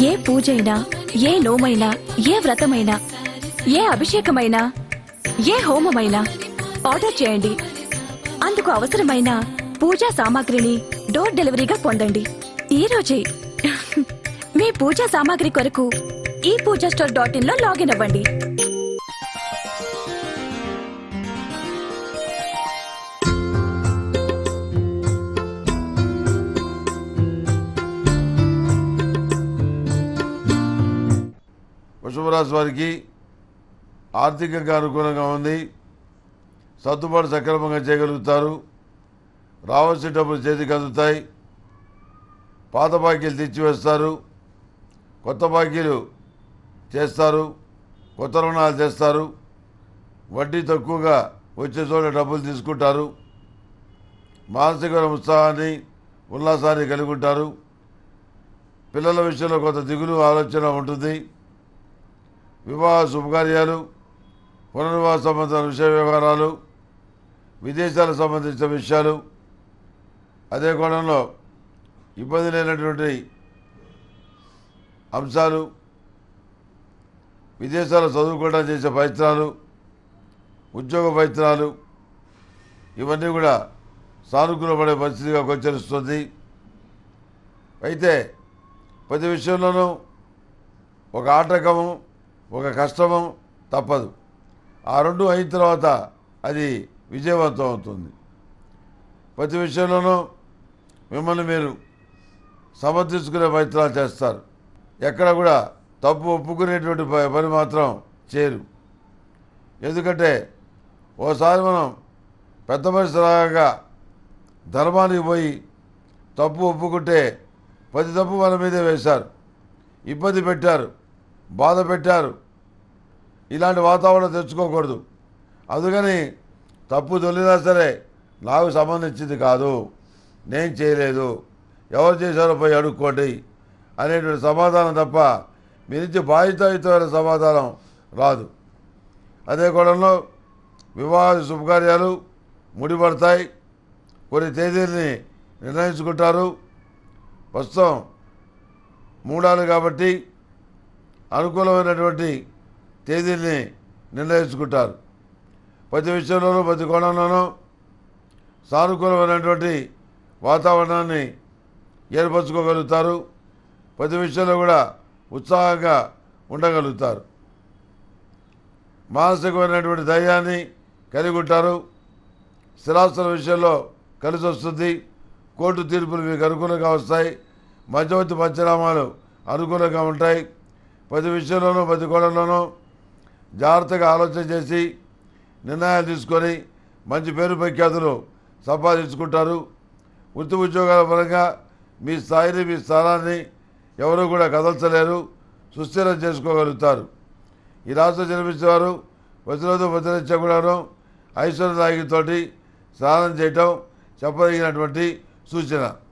ఏ పూజైనా ఏ నోమైనా ఏ వ్రతమైనా ఏ అభిషేకమైనా ఏ హోమమైనా ఆర్డర్ చేయండి అందుకు అవసరమైన పూజా సామాగ్రిని డోర్ డెలివరీగా పొందండి ఈ రోజే మీ పూజా సామాగ్రి కొరకు ఈ పూజా స్టోర్ డాట్ ఇన్ లో లాగిన్ అవ్వండి వృషభరాశి వారికి ఆర్థికంగా అనుకూలంగా ఉంది సర్దుబాటు సక్రమంగా చేయగలుగుతారు రావాల్సిన డబ్బులు చేతికి అందుతాయి పాత బాకీలు తెచ్చివేస్తారు కొత్త బాకీలు చేస్తారు కొత్త రుణాలు చేస్తారు వడ్డీ తక్కువగా వచ్చే చోట డబ్బులు తీసుకుంటారు మానసికమైన ఉత్సాహాన్ని ఉల్లాసాన్ని కలిగి ఉంటారు పిల్లల విషయంలో కొంత దిగులు ఆలోచన ఉంటుంది వివాహ శుభకార్యాలు పునర్వివాహ సంబంధించిన విషయ వ్యవహారాలు విదేశాలకు సంబంధించిన విషయాలు అదే కోణంలో ఇబ్బంది లేనటువంటి అంశాలు విదేశాల్లో చదువుకోవడం చేసే ప్రయత్నాలు ఉద్యోగ ప్రయత్నాలు ఇవన్నీ కూడా సానుకూలపడే పరిస్థితిగా గోచరిస్తుంది అయితే ప్రతి విషయంలోనూ ఒక ఆటంకము ఒక కష్టము తప్పదు ఆ రెండు అయిన తర్వాత అది విజయవంతం అవుతుంది ప్రతి విషయంలోనూ మిమ్మల్ని మీరు సమర్థించుకునే ప్రయత్నాలు చేస్తారు ఎక్కడ కూడా తప్పు ఒప్పుకునేటువంటి ప- పని మాత్రం చేయరు ఎందుకంటే ఓసారి మనం పెద్ద మనిషిలాగా ధర్మానికి పోయి తప్పు ఒప్పుకుంటే పది తప్పు మన మీదే వేశారు ఇబ్బంది పెట్టారు బాధ పెట్టారు ఇలాంటి వాతావరణం తెచ్చుకోకూడదు అందుకని తప్పు తొలినా సరే నాకు సంబంధించింది కాదు నేను చేయలేదు ఎవరు చేశారో పోయి అడుక్కోండి అనేటువంటి సమాధానం తప్ప మీ నుంచి బాధ్యతాయుతమైన సమాధానం రాదు అదే కోణంలో వివాహ శుభకార్యాలు ముడిపడతాయి కొన్ని తేదీల్ని నిర్ణయించుకుంటారు ప్రస్తుతం మూడాలు కాబట్టి అనుకూలమైనటువంటి తేదీల్ని నిర్ణయించుకుంటారు ప్రతి విషయంలోనూ ప్రతి కోణంలోనూ సానుకూలమైనటువంటి వాతావరణాన్ని ఏర్పరచుకోగలుగుతారు ప్రతి విషయంలో కూడా ఉత్సాహంగా ఉండగలుగుతారు మానసికమైనటువంటి ధైర్యాన్ని కలిగి ఉంటారు స్థిరాస్తుల విషయంలో కలిసి వస్తుంది కోర్టు తీర్పులు మీకు అనుకూలంగా వస్తాయి మధ్యవర్తి పంచనామాలు అనుకూలంగా ఉంటాయి ప్రతి విషయంలోనూ ప్రతి కోణంలోనూ జాగ్రత్తగా ఆలోచన చేసి నిర్ణయాలు తీసుకొని మంచి పేరు ప్రఖ్యాతులు సంపాదించుకుంటారు వృత్తి ఉద్యోగాల పరంగా మీ స్థాయిని మీ స్థానాన్ని ఎవరు కూడా కదల్చలేరు సుస్థిరం చేసుకోగలుగుతారు ఈ రాష్ట్రం జన్మించేవారు ప్రతిరోజు ప్రతినిత్యం కూడాను ఐశ్వర్యదాయితోటి స్నానం చేయటం చెప్పదగినటువంటి సూచన